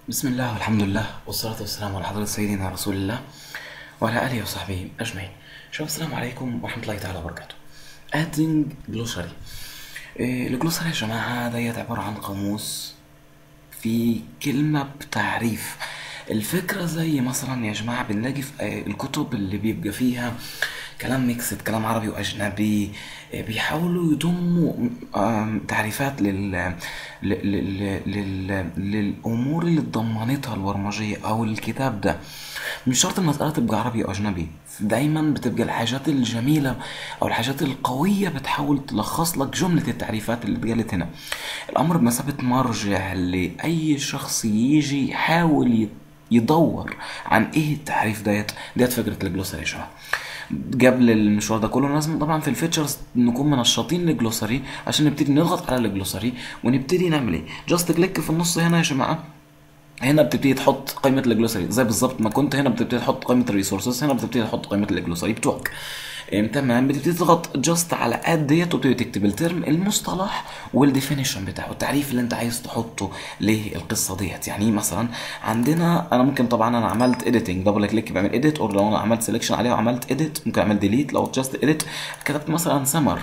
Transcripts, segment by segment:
بسم الله والحمد لله والصلاة والسلام على حضرة سيدنا رسول الله وعلى آله وصحبه أجمعين شباب السلام عليكم ورحمة الله تعالى وبركاته ادنج جلوسري إيه الجلوسري يا جماعة ديت عبارة عن قاموس في كلمة بتعريف الفكرة زي مثلا يا جماعة بنلاقي في آه، الكتب اللي بيبقى فيها كلام ميكسد كلام عربي وأجنبي آه، بيحاولوا يضموا آم، تعريفات لل... لل... لل... لل... للأمور اللي اتضمنتها البرمجية أو الكتاب ده مش شرط المسألة تبقى عربي أو أجنبي دايما بتبقى الحاجات الجميلة أو الحاجات القوية بتحاول تلخص لك جملة التعريفات اللي اتقالت هنا الأمر بمثابة مرجع لأي شخص يجي يحاول يت- يدور عن ايه التعريف ديت ديت فكره الجلوسري يا جماعه قبل المشوار ده كله لازم طبعا في الفيتشرز نكون منشطين للجلوسري عشان نبتدي نضغط على الجلوسري ونبتدي نعمل ايه جاست كليك في النص هنا يا جماعه هنا بتبتدي تحط قائمة الجلوسري زي بالظبط ما كنت هنا بتبتدي تحط قائمة الريسورسز هنا بتبتدي تحط قائمة الجلوسري بتوعك إيه، تمام بتبتدي تضغط جاست على اد ديت وبتبتدي تكتب الترم المصطلح والديفينيشن بتاعه التعريف اللي انت عايز تحطه للقصه ديت يعني مثلا عندنا انا ممكن طبعا انا عملت اديتنج دبل كليك بعمل اديت او لو انا عملت سelection عليه وعملت اديت ممكن اعمل ديليت لو جاست اديت كتبت مثلا سمر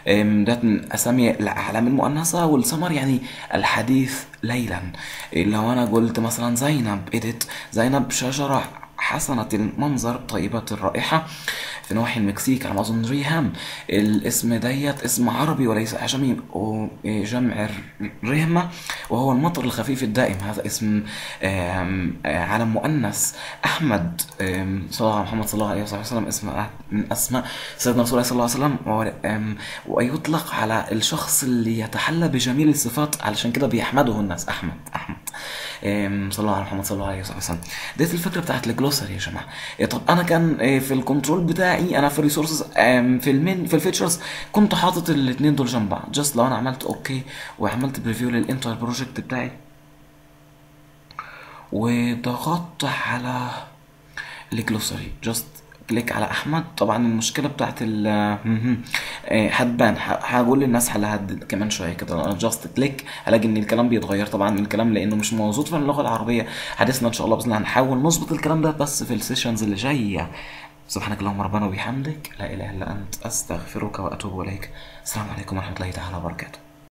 ده من اسامي الاعلام المؤنثه والسمر يعني الحديث ليلا إيه، لو انا قلت مثلا زينب اديت زينب شجره حسنة المنظر طيبة الرائحة في نواحي المكسيك على ما أظن ريهام الاسم ديت اسم عربي وليس أعجمي وجمع رهمة وهو المطر الخفيف الدائم هذا اسم آم، آه، علم مؤنث أحمد آم، صلى الله على محمد صلى الله عليه وصحبه وسلم اسم من أسماء سيدنا رسول الله صلى الله عليه وسلم و- آم، ويطلق على الشخص اللي يتحلى بجميل الصفات علشان كده بيحمده الناس أحمد أحمد آم، صلى الله على محمد صلى الله عليه وصحبه وسلم ديت الفكره بتاعت الجلوسري يا جماعه إيه طب انا كان إيه في الكنترول بتاعي انا في الريسورسز في المين في الفيتشرز كنت حاطط الاثنين دول جنب بعض جاست لو انا عملت اوكي وعملت بريفيو للانتر بروجكت بتاعي وضغطت على الجلوسري جاست كليك على احمد طبعا المشكله بتاعت ال مهم. آه، هتبان ه- هقول للناس حلها د- كمان شويه كده انا جاست كليك هلاقي ان الكلام بيتغير طبعا الكلام لانه مش موجود في اللغه العربيه حديثنا ان شاء الله باذن الله هنحاول نظبط الكلام ده بس في السيشنز اللي جايه سبحانك اللهم ربنا وبحمدك لا اله الا انت استغفرك واتوب اليك السلام عليكم ورحمه الله تعالى وبركاته